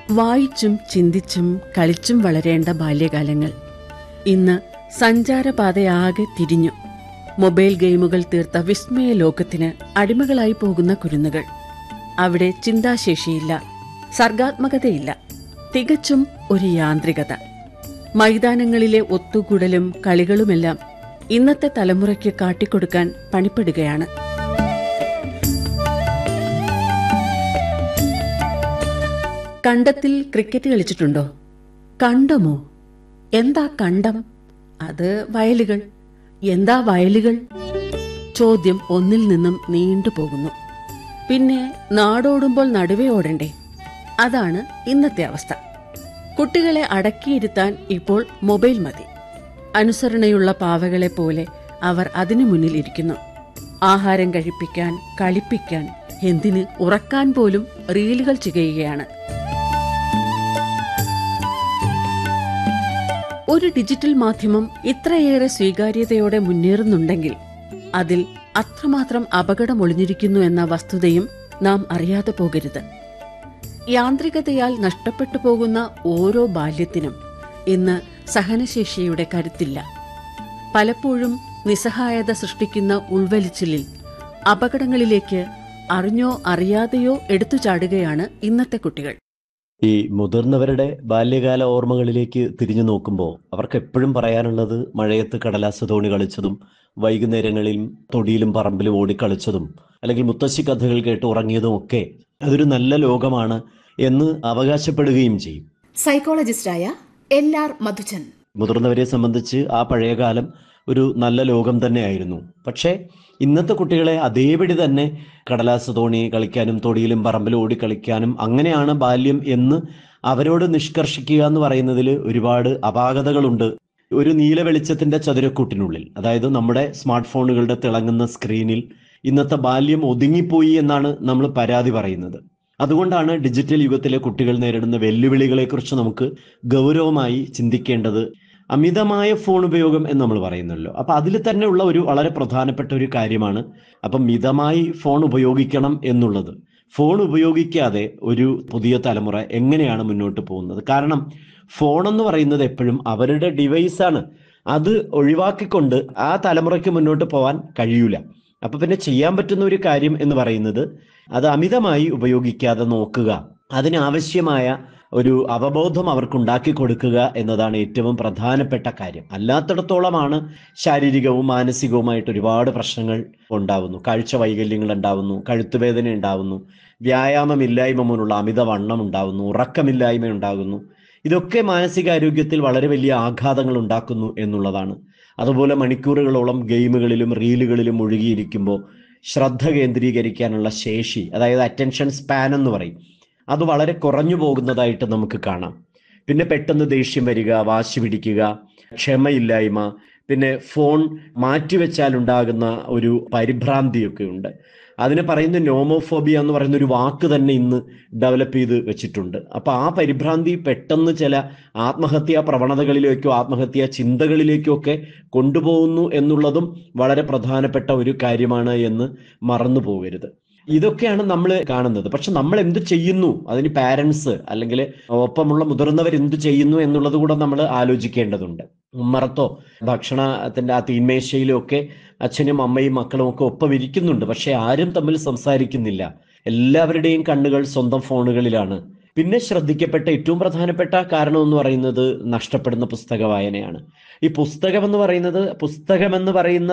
വായിച്ചും ചിന്തിച്ചും കളിച്ചും വളരേണ്ട ബാല്യകാലങ്ങൾ ഇന്ന് സഞ്ചാരപാതയാകെ തിരിഞ്ഞു മൊബൈൽ ഗെയിമുകൾ തീർത്ത വിസ്മയ ലോകത്തിന് അടിമകളായി പോകുന്ന കുരുന്നുകൾ അവിടെ ചിന്താശേഷിയില്ല സർഗാത്മകതയില്ല തികച്ചും ഒരു യാന്ത്രികത മൈതാനങ്ങളിലെ ഒത്തുകൂടലും കളികളുമെല്ലാം ഇന്നത്തെ തലമുറയ്ക്ക് കാട്ടിക്കൊടുക്കാൻ പണിപ്പെടുകയാണ് കണ്ടത്തിൽ ക്രിക്കറ്റ് കളിച്ചിട്ടുണ്ടോ കണ്ടമോ എന്താ കണ്ടം അത് വയലുകൾ എന്താ വയലുകൾ ചോദ്യം ഒന്നിൽ നിന്നും നീണ്ടുപോകുന്നു പിന്നെ നാടോടുമ്പോൾ നടുവേ ഓടണ്ടേ അതാണ് ഇന്നത്തെ അവസ്ഥ കുട്ടികളെ അടക്കിയിരുത്താൻ ഇപ്പോൾ മൊബൈൽ മതി അനുസരണയുള്ള പാവകളെ പോലെ അവർ അതിനു മുന്നിലിരിക്കുന്നു ആഹാരം കഴിപ്പിക്കാൻ കളിപ്പിക്കാൻ എന്തിന് ഉറക്കാൻ പോലും റീലുകൾ ചെയ്യുകയാണ് ഒരു ഡിജിറ്റൽ മാധ്യമം ഇത്രയേറെ സ്വീകാര്യതയോടെ മുന്നേറുന്നുണ്ടെങ്കിൽ അതിൽ അത്രമാത്രം അപകടം ഒളിഞ്ഞിരിക്കുന്നു എന്ന വസ്തുതയും നാം അറിയാതെ പോകരുത് യാന്ത്രികതയാൽ നഷ്ടപ്പെട്ടു പോകുന്ന ഓരോ ബാല്യത്തിനും ഇന്ന് സഹനശേഷിയുടെ കരുത്തില്ല പലപ്പോഴും നിസ്സഹായത സൃഷ്ടിക്കുന്ന ഉൾവലിച്ചിലിൽ അപകടങ്ങളിലേക്ക് അറിഞ്ഞോ അറിയാതെയോ എടുത്തു ചാടുകയാണ് ഇന്നത്തെ കുട്ടികൾ ഈ മുതിർന്നവരുടെ ബാല്യകാല ഓർമ്മകളിലേക്ക് തിരിഞ്ഞു നോക്കുമ്പോൾ അവർക്ക് എപ്പോഴും പറയാനുള്ളത് മഴയത്ത് കടലാസ് തോണി കളിച്ചതും വൈകുന്നേരങ്ങളിൽ തൊടിയിലും പറമ്പിലും ഓടിക്കളിച്ചതും അല്ലെങ്കിൽ മുത്തശ്ശി കഥകൾ കേട്ട് ഉറങ്ങിയതും ഒക്കെ അതൊരു നല്ല ലോകമാണ് എന്ന് അവകാശപ്പെടുകയും ചെയ്യും സൈക്കോളജിസ്റ്റായ എൽ ആർ മധുചൻ മുതിർന്നവരെ സംബന്ധിച്ച് ആ പഴയകാലം ഒരു നല്ല ലോകം തന്നെയായിരുന്നു പക്ഷേ ഇന്നത്തെ കുട്ടികളെ അതേപടി തന്നെ കടലാസ് തോണി കളിക്കാനും തൊടിയിലും പറമ്പിലും ഓടി കളിക്കാനും അങ്ങനെയാണ് ബാല്യം എന്ന് അവരോട് നിഷ്കർഷിക്കുക എന്ന് പറയുന്നതിൽ ഒരുപാട് അപാകതകളുണ്ട് ഒരു നീല വെളിച്ചത്തിന്റെ ചതുരക്കൂട്ടിനുള്ളിൽ അതായത് നമ്മുടെ സ്മാർട്ട് ഫോണുകളുടെ തിളങ്ങുന്ന സ്ക്രീനിൽ ഇന്നത്തെ ബാല്യം ഒതുങ്ങിപ്പോയി എന്നാണ് നമ്മൾ പരാതി പറയുന്നത് അതുകൊണ്ടാണ് ഡിജിറ്റൽ യുഗത്തിലെ കുട്ടികൾ നേരിടുന്ന വെല്ലുവിളികളെക്കുറിച്ച് നമുക്ക് ഗൗരവമായി ചിന്തിക്കേണ്ടത് അമിതമായ ഫോൺ ഉപയോഗം എന്ന് നമ്മൾ പറയുന്നല്ലോ അപ്പൊ അതിൽ തന്നെ ഉള്ള ഒരു വളരെ പ്രധാനപ്പെട്ട ഒരു കാര്യമാണ് അപ്പം മിതമായി ഫോൺ ഉപയോഗിക്കണം എന്നുള്ളത് ഫോൺ ഉപയോഗിക്കാതെ ഒരു പുതിയ തലമുറ എങ്ങനെയാണ് മുന്നോട്ട് പോകുന്നത് കാരണം ഫോൺ എന്ന് പറയുന്നത് എപ്പോഴും അവരുടെ ഡിവൈസാണ് അത് ഒഴിവാക്കിക്കൊണ്ട് ആ തലമുറയ്ക്ക് മുന്നോട്ട് പോകാൻ കഴിയൂല അപ്പൊ പിന്നെ ചെയ്യാൻ പറ്റുന്ന ഒരു കാര്യം എന്ന് പറയുന്നത് അത് അമിതമായി ഉപയോഗിക്കാതെ നോക്കുക അതിനാവശ്യമായ ഒരു അവബോധം അവർക്ക് ഉണ്ടാക്കി കൊടുക്കുക എന്നതാണ് ഏറ്റവും പ്രധാനപ്പെട്ട കാര്യം അല്ലാത്തിടത്തോളമാണ് ശാരീരികവും മാനസികവുമായിട്ട് ഒരുപാട് പ്രശ്നങ്ങൾ ഉണ്ടാവുന്നു കാഴ്ച വൈകല്യങ്ങൾ ഉണ്ടാവുന്നു കഴുത്തുവേദന ഉണ്ടാവുന്നു വ്യായാമമില്ലായ്മ മൂലമുള്ള അമിതവണ്ണം ഉണ്ടാവുന്നു ഉറക്കമില്ലായ്മ ഉണ്ടാകുന്നു ഇതൊക്കെ മാനസികാരോഗ്യത്തിൽ വളരെ വലിയ ആഘാതങ്ങൾ ഉണ്ടാക്കുന്നു എന്നുള്ളതാണ് അതുപോലെ മണിക്കൂറുകളോളം ഗെയിമുകളിലും റീലുകളിലും മുഴുകിയിരിക്കുമ്പോൾ ശ്രദ്ധ കേന്ദ്രീകരിക്കാനുള്ള ശേഷി അതായത് അറ്റൻഷൻ സ്പാൻ എന്ന് പറയും അത് വളരെ കുറഞ്ഞു പോകുന്നതായിട്ട് നമുക്ക് കാണാം പിന്നെ പെട്ടെന്ന് ദേഷ്യം വരിക വാശി പിടിക്കുക ക്ഷമയില്ലായ്മ പിന്നെ ഫോൺ മാറ്റിവെച്ചാൽ ഉണ്ടാകുന്ന ഒരു പരിഭ്രാന്തിയൊക്കെ ഉണ്ട് അതിനെ പറയുന്ന നോമോഫോബിയ എന്ന് പറയുന്ന ഒരു വാക്ക് തന്നെ ഇന്ന് ഡെവലപ്പ് ചെയ്ത് വെച്ചിട്ടുണ്ട് അപ്പൊ ആ പരിഭ്രാന്തി പെട്ടെന്ന് ചില ആത്മഹത്യാ പ്രവണതകളിലേക്കോ ആത്മഹത്യാ ചിന്തകളിലേക്കോ ഒക്കെ കൊണ്ടുപോകുന്നു എന്നുള്ളതും വളരെ പ്രധാനപ്പെട്ട ഒരു കാര്യമാണ് എന്ന് മറന്നു പോകരുത് ഇതൊക്കെയാണ് നമ്മൾ കാണുന്നത് പക്ഷെ നമ്മൾ എന്ത് ചെയ്യുന്നു അതിന് പാരൻസ് അല്ലെങ്കിൽ ഒപ്പമുള്ള മുതിർന്നവർ എന്ത് ചെയ്യുന്നു എന്നുള്ളത് കൂടെ നമ്മൾ ആലോചിക്കേണ്ടതുണ്ട് ഉമ്മറത്തോ ഭക്ഷണത്തിന്റെ ആ തീന്മേശയിലും ഒക്കെ അച്ഛനും അമ്മയും മക്കളും ഒക്കെ ഒപ്പം ഇരിക്കുന്നുണ്ട് പക്ഷെ ആരും തമ്മിൽ സംസാരിക്കുന്നില്ല എല്ലാവരുടെയും കണ്ണുകൾ സ്വന്തം ഫോണുകളിലാണ് പിന്നെ ശ്രദ്ധിക്കപ്പെട്ട ഏറ്റവും പ്രധാനപ്പെട്ട കാരണം എന്ന് പറയുന്നത് നഷ്ടപ്പെടുന്ന പുസ്തക വായനയാണ് ഈ പുസ്തകം എന്ന് പറയുന്നത് പുസ്തകം എന്ന് പറയുന്ന